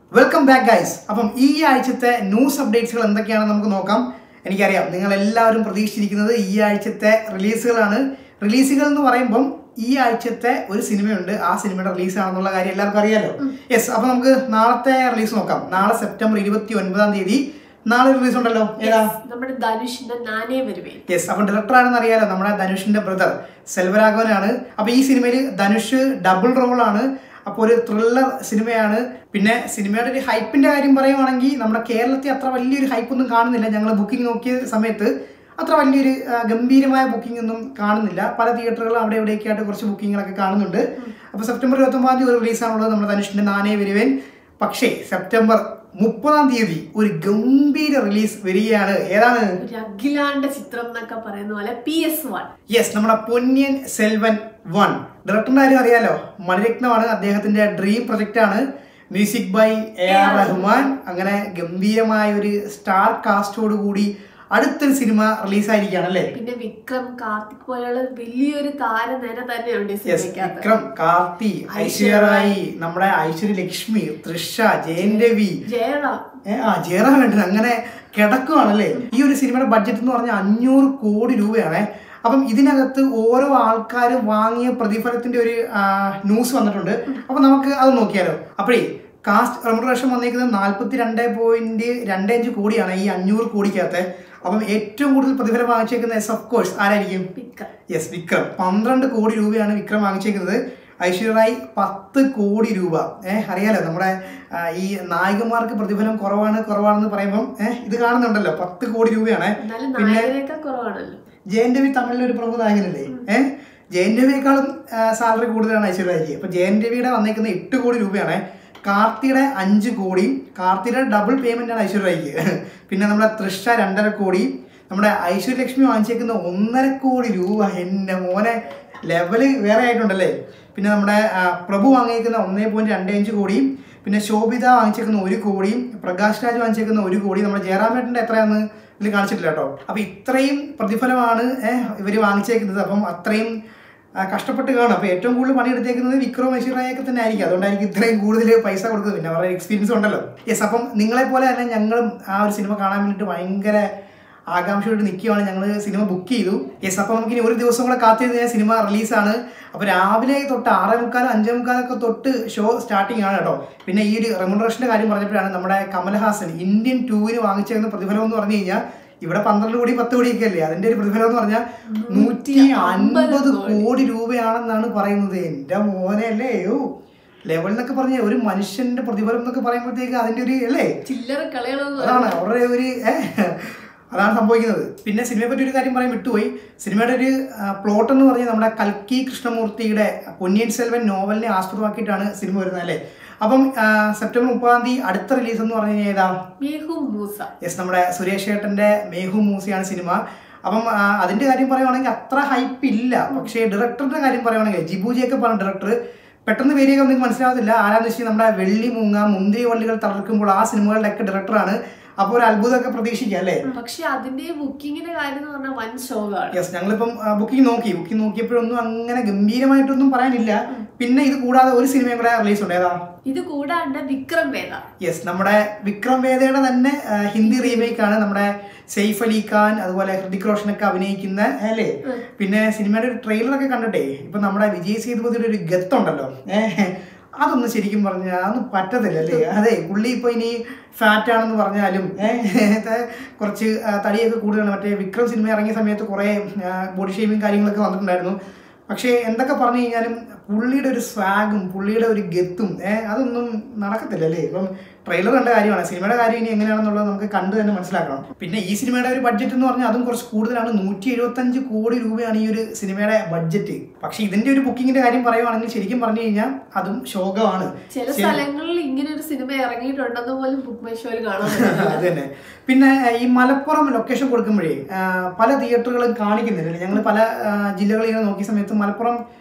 Welcome back guys അപ്പം ഈ ആഴ്ചത്തെ ന്യൂസ് അപ്ഡേറ്റ്സുകൾ എന്തൊക്കെയാണെന്ന് നമുക്ക് നോക്കാം എനിക്കറിയാം നിങ്ങൾ എല്ലാവരും പ്രതീക്ഷിച്ചിരിക്കുന്നത് ഈ ആഴ്ചത്തെ റിലീസുകളാണ് റിലീസുകൾ എന്ന് പറയുമ്പം ഈ ആഴ്ചത്തെ ഒരു സിനിമയുണ്ട് ആ സിനിമയുടെ റിലീസ് ആണെന്നുള്ള കാര്യം എല്ലാവർക്കും അറിയാലോ യെസ് അപ്പൊ നമുക്ക് നാളത്തെ റിലീസ് നോക്കാം നാളെ സെപ്റ്റംബർ ഇരുപത്തി ഒൻപതാം തീയതി നാളെ റിലീസ് ഉണ്ടല്ലോ ഏതാ നമ്മുടെ ധനുഷിന്റെ നാനേ വരുവേ യെസ് അപ്പം ഡയറക്ടർ ആണെന്ന് അറിയാലോ നമ്മുടെ ധനുഷിന്റെ ബ്രദർ സെൽവരാഘവനാണ് അപ്പൊ ഈ സിനിമയിൽ ധനുഷ് ഡബിൾ റോളാണ് അപ്പോൾ ഒരു ത്രില്ലർ സിനിമയാണ് പിന്നെ സിനിമയുടെ ഒരു ഹൈപ്പിന്റെ കാര്യം പറയുവാണെങ്കിൽ നമ്മുടെ കേരളത്തിൽ അത്ര വലിയൊരു ഹൈപ്പ് ഒന്നും കാണുന്നില്ല ഞങ്ങൾ ബുക്കിംഗ് നോക്കിയ സമയത്ത് അത്ര വലിയൊരു ആ, ഗംഭീരമായ ബുക്കിംഗ് ഒന്നും കാണുന്നില്ല പല തിയേറ്ററുകളും അവിടെ എവിടെയൊക്കെ ആയിട്ട് കുറച്ച് ബുക്കിങ്ങുകളൊക്കെ കാണുന്നുണ്ട് അപ്പോൾ സെപ്റ്റംബർ ഇരുപത്തൊമ്പതാം തീയതി ഒരു റിലീസാണുള്ളത് നമ്മുടെ ധനുഷിന്റെ നാനേ വരുവേൻ പക്ഷേ സെപ്റ്റംബർ മുപ്പതാം തീയതി ഒരു ഗംഭീര റിലീസ് വരികയാണ് ഏതാണ് ഒരു അഖിലാണ്ട ചിത്രം എന്നൊക്കെ പറയുന്ന പോലെ പി എസ് വൺ യെസ് നമ്മുടെ പൊന്നിയൻ സെൽവൻ വൺ ഡയറക്ടറിന്റെ കാര്യം അറിയാലോ മണിരത്നമാണ് അദ്ദേഹത്തിന്റെ ഡ്രീം പ്രൊജക്റ്റ് ആണ് music by A R Rahman അങ്ങനെ ഗംഭീരമായ ഒരു സ്റ്റാർ കാസ്റ്റോട് കൂടി അടുത്തൊരു സിനിമ റിലീസായിരിക്കുകയാണ് അല്ലേ പിന്നെ വിക്രം കാർത്തിക് പോലെയുള്ള വലിയൊരു താരനിര തന്നെയുണ്ട് ഈ യെസ് സിനിമയ്ക്കകത്ത് വിക്രം കാർത്തി ഐശ്വര്യ റായി നമ്മുടെ ഐശ്വര്യ ലക്ഷ്മി തൃഷ ജയൻ രവി ജയറാം ഏ, ആ ജയറാമുണ്ട് അങ്ങനെ കിടക്കുവാണല്ലേ ഈ ഒരു സിനിമയുടെ ബഡ്ജറ്റ് എന്ന് പറഞ്ഞാൽ അഞ്ഞൂറ് കോടി രൂപയാണ് അപ്പം ഇതിനകത്ത് ഓരോ ആൾക്കാർ വാങ്ങിയ പ്രതിഫലത്തിന്റെ ഒരു ന്യൂസ് വന്നിട്ടുണ്ട് അപ്പം നമുക്ക് അത് നോക്കിയാലോ അപ്പോഴേ കാസ്റ്റ് റെമുറേഷൻ വന്നിരിക്കുന്നത് നാൽപ്പത്തി രണ്ട് പോയിന്റ് രണ്ട് അഞ്ച് കോടിയാണ് ഈ അഞ്ഞൂറ് കോടിക്കകത്ത് അപ്പം ഏറ്റവും കൂടുതൽ പ്രതിഫലം വാങ്ങിച്ചേക്കുന്ന എസ് ഓഫ് കോഴ്സ് ആരായിരിക്കും വിക്രം യെസ് വിക്രം പന്ത്രണ്ട് കോടി രൂപയാണ് വിക്രം വാങ്ങിച്ചേക്കുന്നത് ഐശ്വര്യ റായ് പത്ത് കോടി രൂപ ഏഹ് അറിയാലോ നമ്മുടെ ആ, ഈ നായികമാർക്ക് പ്രതിഫലം കുറവാണ് കുറവാണെന്ന് പറയുമ്പം ഏഹ് ഇത് കാണുന്നുണ്ടല്ലോ പത്ത് കോടി രൂപയാണ് എന്നാലും നായകനേക്കാൾ കുറവാണല്ലോ ജയൻ രവി തമിഴിലെ ഒരു പ്രമുഖ നായകനല്ലേ ഏഹ് ജയൻ രവിയേക്കാളും സാലറി കൂടുതലാണ് ഐശ്വര്യ റായിക്ക് അപ്പൊ ജയൻ രവിയുടെ വന്നേക്കുന്ന എട്ട് കോടി രൂപയാണ് കാർത്തിയുടെ അഞ്ച് കോടി കാർത്തിയുടെ ഡബിൾ പേയ്മെന്റ് ആണ് ഐശ്വര്യ റായിക്ക് പിന്നെ നമ്മുടെ തൃഷ രണ്ടര കോടി നമ്മുടെ ഐശ്വര്യലക്ഷ്മി വാങ്ങിച്ചേക്കുന്ന ഒന്നര കോടി രൂപ എന്റെ മോനെ ലെവല് വേറെ ആയിട്ടുണ്ടല്ലേ പിന്നെ നമ്മുടെ ആ, പ്രഭു വാങ്ങിയേക്കുന്ന ഒന്നേ പോയിന്റ് രണ്ട് അഞ്ച് കോടിയും പിന്നെ ശോഭിത വാങ്ങിച്ചേക്കുന്ന ഒരു കോടിയും പ്രകാശ് രാജ് വാങ്ങിച്ചേക്കുന്ന ഒരു കോടി നമ്മുടെ ജയറാമേട്ടൻ്റെ എത്രയാന്ന് ഇതിൽ കാണിച്ചിട്ടില്ല കേട്ടോ അപ്പൊ ഇത്രയും പ്രതിഫലമാണ് ഏഹ്, ഇവര് വാങ്ങിച്ചേക്കുന്നത് അപ്പം അത്രയും ആ, കഷ്ടപ്പെട്ട് കാണും അപ്പൊ ഏറ്റവും കൂടുതൽ പണിയെടുത്തേക്കുന്നത് വിക്രം ഐശ്വര്യയൊക്കെ തന്നെ ആയിരിക്കും അതുകൊണ്ടായിരിക്കും ഇത്രയും കൂടുതൽ പൈസ കൊടുക്കുന്നത് പിന്നെ അവരുടെ എക്സ്പീരിയൻസ് ഉണ്ടല്ലോ യെസ് അപ്പം നിങ്ങളെ പോലെ തന്നെ ഞങ്ങളും ആ ഒരു സിനിമ കാണാൻ വേണ്ടിയിട്ട് ഭയങ്കര ആകാംക്ഷയോട് നിൽക്കുകയാണ് ഞങ്ങൾ സിനിമ ബുക്ക് ചെയ്തു യെസ് അപ്പോൾ നമുക്ക് ഇനി ഒരു ദിവസം കൂടെ കാത്തിരുന്ന സിനിമ റിലീസാണ് അപ്പോൾ രാവിലെ തൊട്ട് ആറേ മുക്കാൽ അഞ്ചേ മുക്കാലൊക്കെ തൊട്ട് ഷോ സ്റ്റാർട്ടിംഗ് ആണ് കേട്ടോ പിന്നെ ഈ ഒരു റെമുനറേഷൻ്റെ കാര്യം പറഞ്ഞപ്പോഴാണ് നമ്മുടെ കമൽഹാസൻ ഇന്ത്യൻ ടൂവിന് വാങ്ങിച്ചേക്കുന്ന പ്രതിഫലം എന്ന് പറഞ്ഞു കഴിഞ്ഞാൽ ഇവിടെ പന്ത്രണ്ട് കോടി പത്ത് കോടിയൊക്കെ അല്ലേ അതിന്റെ ഒരു പ്രതിഫലം എന്ന് പറഞ്ഞാൽ നൂറ്റി അൻപത് കോടി രൂപയാണെന്നാണ് പറയുന്നത് എൻ്റെ മോനെ അല്ലേ യോ ലെവൽ എന്നൊക്കെ പറഞ്ഞ ഒരു മനുഷ്യന്റെ പ്രതിഫലം എന്നൊക്കെ പറയുമ്പോഴത്തേക്ക് അതിന്റെ ഒരു അല്ലേ ചില്ലറ കളികളൊന്നും അതാണ് അവരുടെ ഒരു ഏ, അതാണ് സംഭവിക്കുന്നത് പിന്നെ സിനിമയെ പറ്റി ഒരു കാര്യം പറയാൻ വിട്ടുപോയി സിനിമയുടെ ഒരു പ്ലോട്ട് എന്ന് പറഞ്ഞാൽ നമ്മുടെ കൽക്കി കൃഷ്ണമൂർത്തിയുടെ പൊന്നിയൻ സെൽവൻ നോവലിനെ ആസ്പദമാക്കിയിട്ടാണ് സിനിമ വരുന്നത് അല്ലേ അപ്പം ആ, സെപ്റ്റംബർ മുപ്പതാം തീയതി അടുത്ത റിലീസ് എന്ന് പറഞ്ഞു കഴിഞ്ഞാൽ ഏതാ മേഹു മൂസ യെസ് നമ്മുടെ സുരേഷ് ഏട്ടന്റെ മേഹു മൂസിയാണ് സിനിമ അപ്പം ആ, അതിന്റെ കാര്യം പറയുവാണെങ്കിൽ അത്ര ഹൈപ്പ് ഇല്ല പക്ഷേ ഡയറക്ടറുടെ കാര്യം പറയുവാണെങ്കിൽ ജിബു ജേക്കബ് ആണ് ഡയറക്ടർ പെട്ടെന്ന് പേരെയൊക്കെ നിങ്ങൾക്ക് മനസ്സിലാവത്തില്ല ആരാന്ന് വെച്ചാൽ നമ്മുടെ വെള്ളി മൂങ്ങ മുന്തിരി വള്ളികൾ തളർക്കുമ്പോൾ ആ സിനിമകളുടെ ഒക്കെ ഡയറക്ടറാണ് അപ്പോൾ ഒരു അത്ഭുതമൊക്കെ പ്രതീക്ഷിക്കാം അല്ലേ പക്ഷെ അതിന്റെ ബുക്കിങ്ങിന്റെ കാര്യം എന്ന് പറഞ്ഞാൽ വൻ ശോകമാണ് യെസ് ഞങ്ങളിപ്പം ബുക്കിംഗ് നോക്കി ബുക്കിംഗ് നോക്കിയപ്പോഴൊന്നും അങ്ങനെ ഗംഭീരമായിട്ടൊന്നും പറയാനില്ല പിന്നെ ഇത് കൂടാതെ ഒരു സിനിമയും കൂടെ റിലീസ് ഉണ്ട് ഏതാ ഇത് കൂടാണ്ട് വിക്രം വേദ യെസ് നമ്മുടെ വിക്രം വേദയുടെ തന്നെ ആ, ഹിന്ദി റീമേക്ക് ആണ് നമ്മുടെ സെയ്ഫ് അലി ഖാൻ അതുപോലെ ഹൃതിക് റോഷനൊക്കെ അഭിനയിക്കുന്ന അല്ലേ പിന്നെ സിനിമയുടെ ഒരു ട്രെയിലറൊക്കെ കണ്ടിട്ടേ ഇപ്പൊ നമ്മുടെ വിജയ് സേതുപതിയുടെ ഒരു ഗത്തുണ്ടല്ലോ ഏഹ് അതൊന്നും ശരിക്കും പറഞ്ഞാൽ അതൊന്നും പറ്റത്തില്ല അല്ലേ അതെ പുള്ളി ഇപ്പൊ ഇനി ഫാറ്റ് ആണെന്ന് പറഞ്ഞാലും ഏഹ് കുറച്ച് ആ, തടിയൊക്കെ കൂടുതലാണ് മറ്റേ വിക്രം സിനിമ ഇറങ്ങിയ സമയത്ത് കുറെ ബോഡി ഷേമിങ് കാര്യങ്ങളൊക്കെ വന്നിട്ടുണ്ടായിരുന്നു പക്ഷേ എന്തൊക്കെ പറഞ്ഞു കഴിഞ്ഞാലും പുള്ളിയുടെ ഒരു സ്വാഗും പുള്ളിയുടെ ഒരു ഗത്തും ഏഹ് അതൊന്നും നടക്കത്തില്ല അല്ലേ ഇപ്പം ട്രെയിലർ കണ്ട കാര്യമാണ് സിനിമയുടെ കാര്യം ഇനി എങ്ങനെയാണെന്നുള്ളത് നമുക്ക് കണ്ടു തന്നെ മനസ്സിലാക്കണം പിന്നെ ഈ സിനിമയുടെ ഒരു ബഡ്ജറ്റ് എന്ന് പറഞ്ഞാൽ അതും കുറച്ച് കൂടുതലാണ് നൂറ്റി എഴുപത്തഞ്ച് കോടി രൂപയാണ് ഈ ഒരു സിനിമയുടെ ബഡ്ജറ്റ് പക്ഷേ ഇതിന്റെ ഒരു ബുക്കിങ്ങിന്റെ കാര്യം പറയുവാണെങ്കിൽ ശരിക്കും പറഞ്ഞു കഴിഞ്ഞാൽ അതും ശോകമാണ് ചില സ്ഥലങ്ങളിൽ ഇങ്ങനെ ഒരു സിനിമ ഇറങ്ങിയിട്ടുണ്ടെന്ന് പോലും ബുക്ക് മൈ ഷോയിൽ കാണാൻ പറ്റില്ല. അത് തന്നെ പിന്നെ ഈ മലപ്പുറം ലൊക്കേഷൻ കൊടുക്കുമ്പോഴേ ആ, പല തിയേറ്ററുകളും കാണിക്കുന്നില്ല ഞങ്ങൾ പല ആ, ജില്ലകളിൽ ഇങ്ങനെ നോക്കിയ സമയത്ത് മലപ്പുറം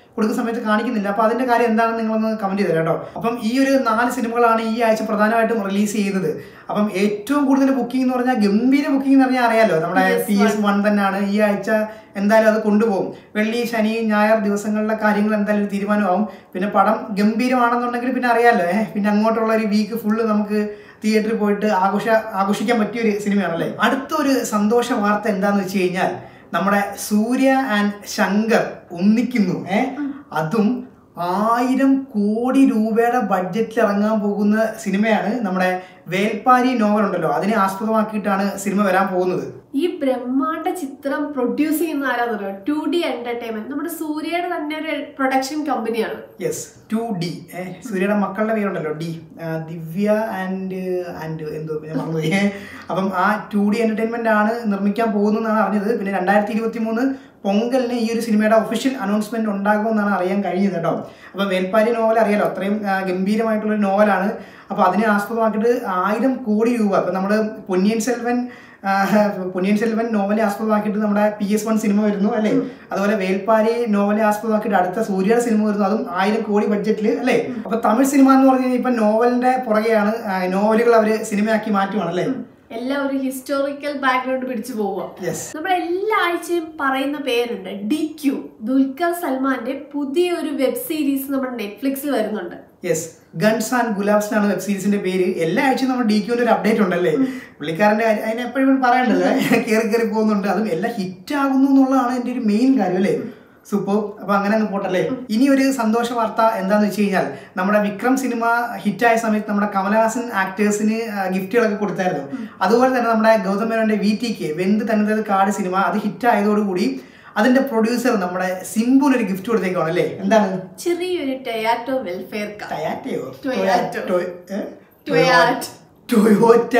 കൊടുക്കുന്ന സമയത്ത് കാണിക്കുന്നില്ല അപ്പോൾ അതിന്റെ കാര്യം എന്താണെന്ന് നിങ്ങളൊന്ന് കമന്റ് ചെയ്തേരാം കേട്ടോ അപ്പം ഈ ഒരു നാല് സിനിമകളാണ് ഈ ആഴ്ച പ്രധാനമായിട്ടും റിലീസ് ചെയ്യുന്നത് അപ്പം ഏറ്റവും കൂടുതൽ ബുക്കിംഗ് എന്ന് പറഞ്ഞാൽ ഗംഭീര ബുക്കിംഗ് എന്ന് പറഞ്ഞാൽ അറിയാലോ നമ്മുടെ Yes, പി എസ് വൺ തന്നെയാണ് ഈ ആഴ്ച എന്തായാലും അത് കൊണ്ടുപോകും വെള്ളി ശനി ഞായർ ദിവസങ്ങളിലെ കാര്യങ്ങൾ എന്തായാലും ഒരു തീരുമാനമാവും പിന്നെ പടം ഗംഭീരമാണെന്നുണ്ടെങ്കിൽ പിന്നെ അറിയാലോ ഏഹ് പിന്നെ അങ്ങോട്ടുള്ള ഒരു വീക്ക് ഫുള്ള് നമുക്ക് തിയേറ്ററിൽ പോയിട്ട് ആഘോഷ ആഘോഷിക്കാൻ പറ്റിയ ഒരു സിനിമയാണല്ലേ അടുത്തൊരു സന്തോഷ വാർത്ത എന്താന്ന് വെച്ച് കഴിഞ്ഞാൽ നമ്മുടെ സൂര്യ ആൻഡ് ശങ്കർ ഒന്നിക്കുന്നു ഏ അതും ആയിരം കോടി രൂപയുടെ ബഡ്ജറ്റിൽ ഇറങ്ങാൻ പോകുന്ന സിനിമയാണ് നമ്മുടെ വേൽപ്പാരി നോവൽ ഉണ്ടല്ലോ അതിനെ ആസ്പദമാക്കിയിട്ടാണ് സിനിമ വരാൻ പോകുന്നത് ഈ ബ്രഹ്മാണ്ഡ ചിത്രം പ്രൊഡ്യൂസ് ചെയ്യുന്ന ആരാന്നറിയോ ടു ഡി എന്റർടൈൻമെന്റ് നമ്മുടെ സൂര്യയുടെ തന്നെ ഒരു പ്രൊഡക്ഷൻ കമ്പനിയാണ് യെസ് ടു ഡി സൂര്യയുടെ മക്കളുടെ പേരുണ്ടല്ലോ ഡി ദിവ്യ ആൻഡ് ആൻഡ് എന്തോ ഞാൻ മറന്നുപോയി ഏ, അപ്പം ആ ടു ഡി എന്റർടൈൻമെന്റ് ആണ് നിർമ്മിക്കാൻ പോകുന്നതെന്നാണ് അറിഞ്ഞത് പിന്നെ രണ്ടായിരത്തി ഇരുപത്തി മൂന്ന് പൊങ്കലിന് ഈ ഒരു സിനിമയുടെ ഒഫീഷ്യൽ അനൗൺസ്മെന്റ് ഉണ്ടാകുമെന്നാണ് അറിയാൻ കഴിഞ്ഞത് കേട്ടോ അപ്പം വേൽപ്പാരി നോവൽ അറിയാലോ അത്രയും ആ, ഗംഭീരമായിട്ടുള്ള ഒരു നോവലാണ് അപ്പോൾ അതിനെ ആസ്പദമാക്കിയിട്ട് ആയിരം കോടി രൂപ ഇപ്പം നമ്മൾ പൊന്നിയൻ സെൽവൻ ആ, പൊന്നിയൻ സെൽവൻ നോവലെ ആസ്പദമാക്കിയിട്ട് നമ്മുടെ പി എസ് വൺ സിനിമ വരുന്നു അല്ലേ അതുപോലെ വേൽപ്പാരി നോവലെ ആസ്പദമാക്കിയിട്ട് അടുത്ത സൂര്യയുടെ സിനിമ വരുന്നു അതും ആയിരം കോടി ബഡ്ജറ്റിൽ അല്ലേ അപ്പൊ തമിഴ് സിനിമ എന്ന് പറഞ്ഞു കഴിഞ്ഞാൽ ഇപ്പൊ നോവലിന്റെ പുറകെയാണ് ആ, നോവലുകൾ അവര് സിനിമയാക്കി മാറ്റുവാണ് അല്ലേ എല്ലാം ഒരു ഹിസ്റ്റോറിക്കൽ ബാക്ക്ഗ്രൗണ്ട് പിടിച്ചു പോവുക യെസ് നമ്മൾ എല്ലാ ആഴ്ചയും പറയുന്ന പേരുണ്ട് ഡി ക്യു ദുൽഖർ സൽമാന്റെ പുതിയ ഒരു വെബ് സീരീസ് നമ്മുടെ നെറ്റ്ഫ്ലിക്സിൽ വരുന്നുണ്ട് യെസ് ഗൺസ് ആൻഡ് ഗുലാബ്സ് എന്നാണ് വെബ് സീരീസിന്റെ പേര് എല്ലാ ആഴ്ചയും നമ്മൾ ഡി ക്യൂവിന്റെ ഒരു അപ്ഡേറ്റ് ഉണ്ടല്ലേ പുള്ളിക്കാരന്റെ കാര്യം അതിന് എപ്പോഴും പറയണ്ടല്ലോ കയറി കയറി പോകുന്നുണ്ട് അതും എല്ലാം ഹിറ്റ് ആകുന്നു എന്നുള്ളതാണ് എൻ്റെ ഒരു മെയിൻ കാര്യം അല്ലേ സൂപ്പർ അപ്പൊ അങ്ങനെ അങ്ങ് പോട്ടല്ലേ ഇനി ഒരു സന്തോഷ വാർത്ത എന്താന്ന് വെച്ച് കഴിഞ്ഞാൽ നമ്മുടെ വിക്രം സിനിമ ഹിറ്റായ സമയത്ത് നമ്മുടെ കമലഹാസൻ ആക്ടേഴ്സിന് ഗിഫ്റ്റുകളൊക്കെ കൊടുത്തായിരുന്നു അതുപോലെ തന്നെ നമ്മുടെ ഗൗതം മേനോന്റെ വി ടിക്ക് വെന്ത് തന്നത് കാട് സിനിമ അത് ഹിറ്റ് ആയതോടുകൂടി അതിന്റെ പ്രൊഡ്യൂസർ നമ്മുടെ സിംബുന് ഒരു ഗിഫ്റ്റ് കൊടുത്തേക്കാണ് അല്ലേ എന്താണ് ചെറിയൊരു Toyota Vellfire car Toyota Toyota. ടൊയ- ഏ? ടൊയാറ്റ്. ടൊയോറ്റ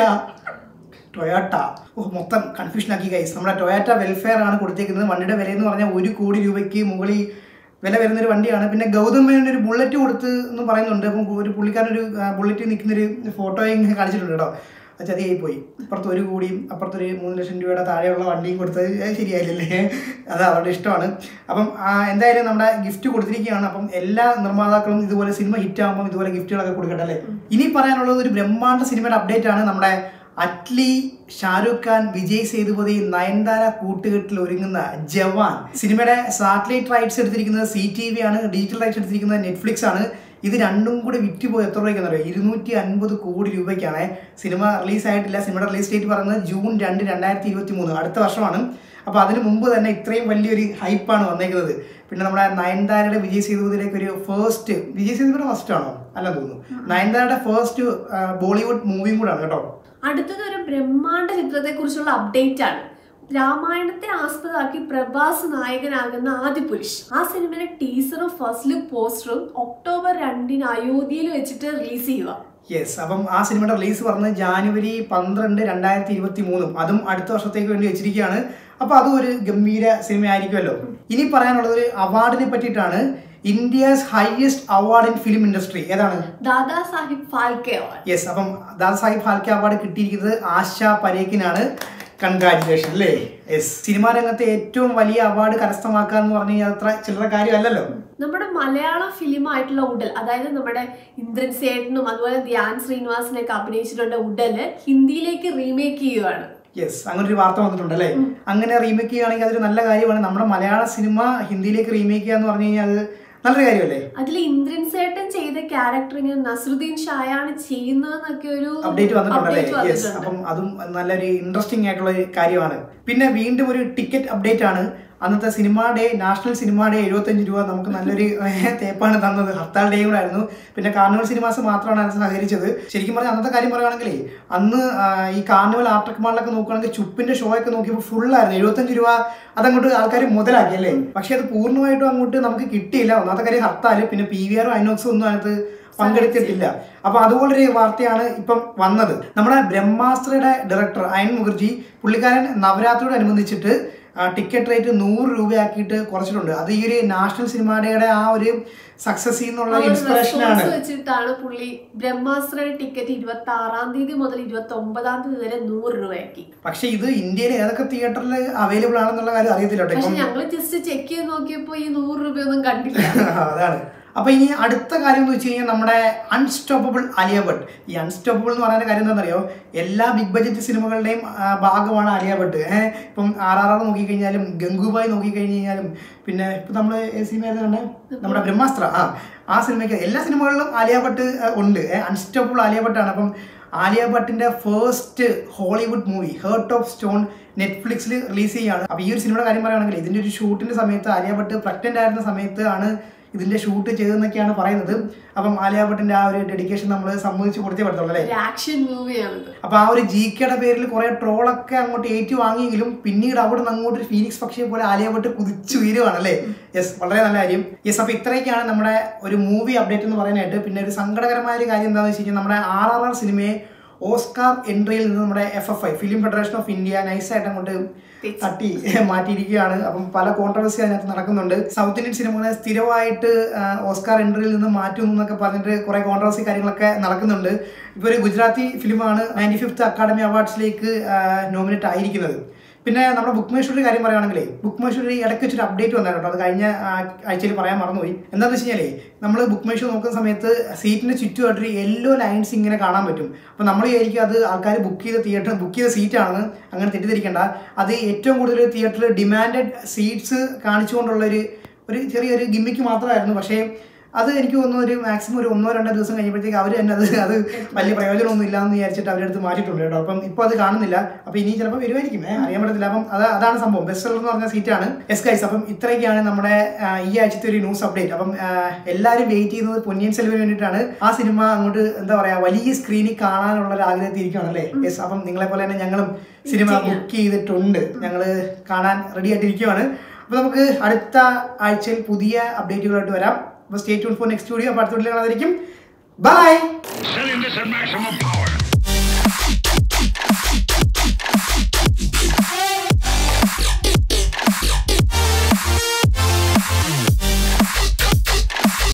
ടൊയാട്ട ഓ മൊത്തം കൺഫ്യൂഷൻ ആക്കി ഗൈസ് നമ്മുടെ ടൊയാറ്റ വെൽഫെയർ ആണ് കൊടുത്തേക്കുന്നത് വണ്ടിയുടെ വില എന്ന് പറഞ്ഞാൽ ഒരു കോടി രൂപയ്ക്ക് മുകളിൽ വില വരുന്ന ഒരു വണ്ടിയാണ് പിന്നെ ഗൗതം മേനോന് ഒരു ബുള്ളറ്റ് കൊടുത്ത് എന്ന് പറയുന്നുണ്ട് അപ്പം ഒരു പുള്ളിക്കാരൻ ഒരു ബുള്ളറ്റ് നിൽക്കുന്ന ഒരു ഫോട്ടോയും ഇങ്ങനെ കാണിച്ചിട്ടുണ്ട് കേട്ടോ അത് ചതിയായി പോയി അപ്പുറത്ത് ഒരു കോടിയും അപ്പുറത്തൊരു മൂന്ന് ലക്ഷം രൂപയുടെ താഴെയുള്ള വണ്ടിയും കൊടുത്തത് അത് ശരിയായില്ലല്ലേ അത് അവരുടെ ഇഷ്ടമാണ് അപ്പം ആ, എന്തായാലും നമ്മുടെ ഗിഫ്റ്റ് കൊടുത്തിരിക്കുകയാണ് അപ്പം എല്ലാ നിർമ്മാതാക്കളും ഇതുപോലെ സിനിമ ഹിറ്റ് ആകുമ്പോൾ ഇതുപോലെ ഗിഫ്റ്റുകളൊക്കെ കൊടുക്കട്ടെ അല്ലേ ഇനി പറയാനുള്ളത് ഒരു ബ്രഹ്മാണ്ഡ സിനിമയുടെ അപ്ഡേറ്റ് ആണ് നമ്മുടെ അറ്റ്ലി ഷാരൂഖ് ഖാൻ വിജയ് സേതുപതി നയൻതാര കൂട്ടുകെട്ടിൽ ഒരുങ്ങുന്ന ജവാൻ സിനിമയുടെ സാറ്റലൈറ്റ് റൈറ്റ്സ് എടുത്തിരിക്കുന്നത് സി ടി വി ആണ് ഡിജിറ്റൽ റൈറ്റ്സ് എടുത്തിരിക്കുന്നത് നെറ്റ്ഫ്ലിക്സ് ആണ് ഇത് രണ്ടും കൂടി വിറ്റുപോയി എത്ര രൂപയ്ക്കാണെന്ന് അറിയോ ഇരുന്നൂറ്റി അൻപത് കോടി രൂപയ്ക്കാണ് സിനിമ റിലീസ് ആയിട്ടില്ല സിനിമയുടെ റിലീസ് ഡേറ്റ് പറയുന്നത് ജൂൺ രണ്ട് രണ്ടായിരത്തി ഇരുപത്തി മൂന്ന് അടുത്ത വർഷമാണ് അപ്പോൾ അതിന് മുമ്പ് തന്നെ ഇത്രയും വലിയൊരു ഹൈപ്പാണ് വന്നേക്കുന്നത് പിന്നെ നമ്മുടെ നയൻതാരയുടെ വിജയ് സേതുപതിയിലേക്ക് ഒരു ഫസ്റ്റ് വിജയ് സേതുപതിയുടെ ഫസ്റ്റ് ആണോ അല്ല തോന്നുന്നു നയൻതാരയുടെ ഫസ്റ്റ് ബോളിവുഡ് മൂവിയും കൂടാണ് കേട്ടോ അടുത്തത് ഒരു ബ്രഹ്മാണ്ഡ ചിത്രത്തെ കുറിച്ചുള്ള അപ്ഡേറ്റ് ആണ് രാമായണത്തെ ആസ്പദമാക്കി പ്രഭാസ് നായകനാകുന്ന ആദിപുരുഷ് ആ സിനിമയുടെ ടീസറും ഫസ്റ്റ് ലുക്ക് പോസ്റ്ററും ഒക്ടോബർ രണ്ടിന് അയോധ്യയിൽ വെച്ചിട്ട് റിലീസ് ചെയ്യുക യെസ് അപ്പം ആ സിനിമയുടെ റിലീസ് പറഞ്ഞത് ജാനുവരി പന്ത്രണ്ട് രണ്ടായിരത്തി ഇരുപത്തി മൂന്നും അതും അടുത്ത വർഷത്തേക്ക് വേണ്ടി വെച്ചിരിക്കുകയാണ് അപ്പോൾ അതും ഒരു ഗംഭീര സിനിമ ആയിരിക്കുമല്ലോ ഇനി പറയാനുള്ളത് ഒരു അവാർഡിനെ പറ്റിയിട്ടാണ് India's highest award in film industry ഏതാണ് ദാദാ സാഹിബ് ഫാൽക്കെ അവാർഡ് യെസ് അപ്പം ദാദാ സാഹിബ് ഫാൽക്കെ അവാർഡ് കിട്ടിയിരിക്കുന്നത് ആശ പരേഖിനാണ് കൺഗ്രാറ്റുലേഷൻ അല്ലേ യെസ് സിനിമാ രംഗത്തെ ഏറ്റവും വലിയ അവാർഡ് കരസ്ഥമാക്കുക എന്ന് പറഞ്ഞു കഴിഞ്ഞാൽ അത്ര ചില്ലറ കാര്യമല്ലല്ലോ നമ്മുടെ മലയാളം ഫിലിം ആയിട്ടുള്ള ഉടൽ അതായത് നമ്മുടെ ഇന്ദ്രൻ സേട്ടനും അതുപോലെ ധ്യാൻ ശ്രീനിവാസനൊക്കെ അഭിനയിച്ചിട്ടുണ്ട് ഉടല് ഹിന്ദിയിലേക്ക് റീമേക്ക് ചെയ്യുകയാണ് യെസ് അങ്ങനെ ഒരു വാർത്ത വന്നിട്ടുണ്ട് അല്ലേ അങ്ങനെ റീമേക്ക് ചെയ്യുകയാണെങ്കിൽ അതൊരു നല്ല കാര്യമാണ് നമ്മുടെ മലയാള സിനിമ ഹിന്ദിയിലേക്ക് റീമേക്ക് ചെയ്യുക എന്ന് പറഞ്ഞു കഴിഞ്ഞാൽ അത് നല്ലൊരു കാര്യമല്ലേ അതിൽ ഇന്ദ്രൻ സേട്ടൻ ചെയ്ത ക്യാരക്ടർ ഇങ്ങനെ നസറുദ്ദീൻ ഷായാണ് ചെയ്യുന്നതെന്നൊക്കെ ഒരു അപ്ഡേറ്റ് വന്നിട്ടുണ്ടല്ലേ update യെസ് വന്നിട്ടുണ്ട്. അപ്പം അതും നല്ലൊരു ഇൻട്രസ്റ്റിംഗ് ആയിട്ടുള്ള ഒരു കാര്യമാണ് പിന്നെ വീണ്ടും ഒരു ടിക്കറ്റ് അപ്ഡേറ്റ് ആണ് അന്നത്തെ cinema day national cinema day എഴുപത്തഞ്ച് രൂപ നമുക്ക് നല്ലൊരു തേപ്പാണ് തന്നത് ഹർത്താൽ ഡേ കൂടെ ആയിരുന്നു പിന്നെ കാർണിവൽ സിനിമാസ് മാത്രമാണ് അതിന് സഹകരിച്ചത് ശരിക്കും പറഞ്ഞാൽ അന്നത്തെ കാര്യം പറയുകയാണെങ്കിലേ അന്ന് ആ, ഈ കാർണിവൽ ആർട്ടക് മാളിലൊക്കെ നോക്കുകയാണെങ്കിൽ ചുപ്പിന്റെ ഷോ ഒക്കെ നോക്കിയപ്പോൾ ഫുള്ളായിരുന്നു എഴുപത്തഞ്ച് രൂപ അതങ്ങോട്ട് ആൾക്കാർ മുതലാക്കി അല്ലേ പക്ഷെ അത് പൂർണ്ണമായിട്ടും അങ്ങോട്ട് നമുക്ക് കിട്ടിയില്ല ഒന്നാമത്തെ കാര്യം ഹർത്താൽ പിന്നെ പി വി ആറും ഐനോക്സും ഒന്നും അതിനകത്ത് പങ്കെടുത്തിട്ടില്ല അപ്പൊ അതുപോലൊരു വാർത്തയാണ് ഇപ്പം വന്നത് നമ്മുടെ ബ്രഹ്മാസ്ത്രയുടെ ഡയറക്ടർ അയൻ മുഖർജി പുള്ളിക്കാരൻ നവരാത്രിയോടനുബന്ധിച്ചിട്ട് ടിക്കറ്റ് റേറ്റ് നൂറ് രൂപയാക്കിയിട്ട് കുറച്ചിട്ടുണ്ട് അത് ഈ ഒരു നാഷണൽ സിനിമാഡേയുടെ ആ ഒരു സക്സസ് എന്നുള്ള ഇൻസ്പിറേഷൻ ആണ് റെസ്പോൺസ് വെച്ചിട്ടാണ് പുള്ളി ബ്രഹ്മാസ്ത്രയുടെ ടിക്കറ്റ് ഇരുപത്തി ആറാം തീയതി മുതൽ ഇരുപത്തി ഒമ്പതാം തീയതി വരെ നൂറ് രൂപയാക്കി പക്ഷെ ഇത് ഇന്ത്യയിൽ ഏതൊക്കെ തിയേറ്ററിൽ അവൈലബിൾ ആണെന്നുള്ള കാര്യം അറിയത്തില്ല കേട്ടോ പക്ഷെ ഇപ്പം ഞങ്ങള് ജസ്റ്റ് ചെക്ക് ചെയ്ത് നോക്കിയപ്പോ ഈ നൂറ് രൂപയൊന്നും കണ്ടില്ല അതാണ് അപ്പൊ ഇനി അടുത്ത കാര്യം എന്ന് വെച്ച് കഴിഞ്ഞാൽ നമ്മുടെ അൺസ്റ്റോപ്പബിൾ ആലിയ ഭട്ട് ഈ അൺസ്റ്റോപ്പബിൾ എന്ന് പറയുന്ന കാര്യം എന്താണെന്നറിയോ എല്ലാ ബിഗ് ബഡ്ജറ്റ് സിനിമകളുടെയും ആ, ഭാഗമാണ് ആലിയ ഭട്ട് ഏഹ് ഇപ്പം ആർ ആർ ആർ നോക്കിക്കഴിഞ്ഞാലും ഗംഗുബായ് നോക്കിക്കഴിഞ്ഞാലും പിന്നെ ഇപ്പൊ നമ്മൾ സിനിമ കണ്ടേ നമ്മുടെ ബ്രഹ്മാസ്ത്ര ആ ആ സിനിമയ്ക്ക് എല്ലാ സിനിമകളിലും ആലിയ ഭട്ട് ആ, ഉണ്ട് അൺസ്റ്റോപ്പബിൾ ആലിയ ഭട്ടാണ് അപ്പം ആലിയ ഭട്ടിന്റെ first Hollywood movie heart of stone നെറ്റ്ഫ്ലിക്സിൽ റിലീസ് ചെയ്യുകയാണ് അപ്പോൾ ഈ ഒരു സിനിമയുടെ കാര്യം പറയുകയാണെങ്കിൽ ഇതിന്റെ ഒരു ഷൂട്ടിന്റെ സമയത്ത് ആലിയ ഭട്ട് പ്രഗ്നന്റ് ആയിരുന്ന സമയത്ത് ആണ് ഇതിന്റെ ഷൂട്ട് ചെയ്തതെന്നൊക്കെയാണ് പറയുന്നത് അപ്പം ആലിയ ഭട്ടിന്റെ ആ ഒരു ഡെഡിക്കേഷൻ നമ്മൾ സമ്മതിച്ച് കൊടുത്തേ പറ്റത്തുള്ളൂ അല്ലേ ഒരു ആക്ഷൻ മൂവിയാണിത് അപ്പൊ ആ ഒരു ജി കെയുടെ പേരിൽ കുറെ ട്രോളൊക്കെ അങ്ങോട്ട് ഏറ്റു വാങ്ങിയെങ്കിലും പിന്നീട് അവിടെ നിന്ന് അങ്ങോട്ട് ഒരു ഫീനിക്സ് പക്ഷിയെ പോലെ ആലിയ ഭട്ട് കുതിച്ചു ഉയരുവാണ് അല്ലേ യെസ് വളരെ നല്ല കാര്യം യെസ് അപ്പൊ ഇത്രയൊക്കെയാണ് നമ്മുടെ ഒരു മൂവി അപ്ഡേറ്റ് എന്ന് പറയാനായിട്ട് പിന്നെ ഒരു സങ്കടകരമായ ഒരു കാര്യം എന്താണെന്ന് വെച്ച് കഴിഞ്ഞാൽ നമ്മുടെ ആർ ആർ ആർ സിനിമയെ ഓസ്കാർ എൻട്രിയിൽ നിന്ന് നമ്മുടെ F F I film federation of India നൈസായിട്ട് അങ്ങോട്ട് തട്ടി മാറ്റിയിരിക്കുകയാണ് അപ്പം പല കോൺട്രവേഴ്സി അതിനകത്ത് നടക്കുന്നുണ്ട് സൗത്ത് ഇന്ത്യൻ സിനിമകളെ സ്ഥിരമായിട്ട് ആ, ഓസ്കാർ എൻട്രിയിൽ നിന്ന് മാറ്റും എന്നൊക്കെ പറഞ്ഞിട്ട് കുറെ കോൺട്രവേഴ്സി കാര്യങ്ങളൊക്കെ നടക്കുന്നുണ്ട് ഇപ്പോൾ ഒരു ഗുജറാത്തി ഫിലിമാണ് നയൻറ്റി ഫിഫ്ത്ത് അക്കാഡമി അവാർഡ്സിലേക്ക് നോമിനേറ്റ് ആയിരിക്കുന്നത് പിന്നെ നമ്മുടെ ബുക്ക് മൈഷൂരിന്റെ കാര്യം പറയുകയാണെങ്കിലേ ബുക്ക് മൈഷൂരിൽ ഇടയ്ക്ക് വെച്ചൊരു അപ്ഡേറ്റ് വന്നായിരുന്നു കേട്ടോ അത് കഴിഞ്ഞ ആ, ആഴ്ചയിൽ പറയാൻ മറന്നുപോയി എന്താണെന്ന് വെച്ച് കഴിഞ്ഞാലേ നമ്മൾ ബുക്ക് മൈഷൂ നോക്കുന്ന സമയത്ത് സീറ്റിന് ചുറ്റുമായിട്ടൊരു യെല്ലോ ലൈൻസ് ഇങ്ങനെ കാണാൻ പറ്റും അപ്പോൾ നമ്മൾ വിചാരിക്കും അത് ആൾക്കാർ ബുക്ക് ചെയ്ത തിയേറ്റർ ബുക്ക് ചെയ്ത സീറ്റാണെന്ന് അങ്ങനെ തെറ്റിദ്ധരിക്കേണ്ട അത് ഏറ്റവും കൂടുതൽ തിയേറ്ററിൽ ഡിമാൻഡഡ് സീറ്റ്സ് കാണിച്ചുകൊണ്ടുള്ള ഒരു ഒരു ചെറിയൊരു ഗിമ്മിക്ക് മാത്രമായിരുന്നു പക്ഷേ അത് എനിക്ക് തോന്നുന്നു ഒരു മാക്സിമം ഒരു ഒന്നോ രണ്ടോ ദിവസം കഴിയുമ്പോഴത്തേക്ക് അവർ തന്നെ അത് അത് വലിയ പ്രയോജനമൊന്നും ഇല്ല എന്ന് വിചാരിച്ചിട്ട് അവരെടുത്ത് മാറ്റിയിട്ടുണ്ട് കേട്ടോ അപ്പം ഇപ്പോൾ അത് കാണുന്നില്ല അപ്പം ഇനി ചിലപ്പോൾ വരുമായിരിക്കും ഏ, അറിയാൻ പറ്റത്തില്ല അപ്പം അത് അതാണ് സംഭവം ബെസ്റ്റ് സെല്ലർ എന്ന് പറഞ്ഞ സീറ്റാണ് എസ് ഗൈസ് അപ്പം ഇത്രയൊക്കെയാണ് നമ്മുടെ ആ, ഈ ആഴ്ചത്തെ ഒരു ന്യൂസ് അപ്ഡേറ്റ് അപ്പം ആ, എല്ലാവരും വെയിറ്റ് ചെയ്യുന്നത് പൊന്നിയൻ സെൽവിന് വേണ്ടിയിട്ടാണ് ആ സിനിമ അങ്ങോട്ട് എന്താ പറയാ വലിയ സ്ക്രീനിൽ കാണാനുള്ള ഒരു ആഗ്രഹത്തിൽ ഇരിക്കുകയാണ് അല്ലേ യെസ് അപ്പം നിങ്ങളെ പോലെ തന്നെ ഞങ്ങളും സിനിമ ബുക്ക് ചെയ്തിട്ടുണ്ട് ഞങ്ങൾ കാണാൻ റെഡി ആയിട്ടിരിക്കുകയാണ് അപ്പോൾ നമുക്ക് അടുത്ത ആഴ്ചയിൽ പുതിയ അപ്ഡേറ്റുകളായിട്ട് വരാം അപ്പോൾ stay tune for next video അപ്പോൾ അടുത്ത വീഡിയോ കാണാതിരിക്കും bye Sending this at maximum power.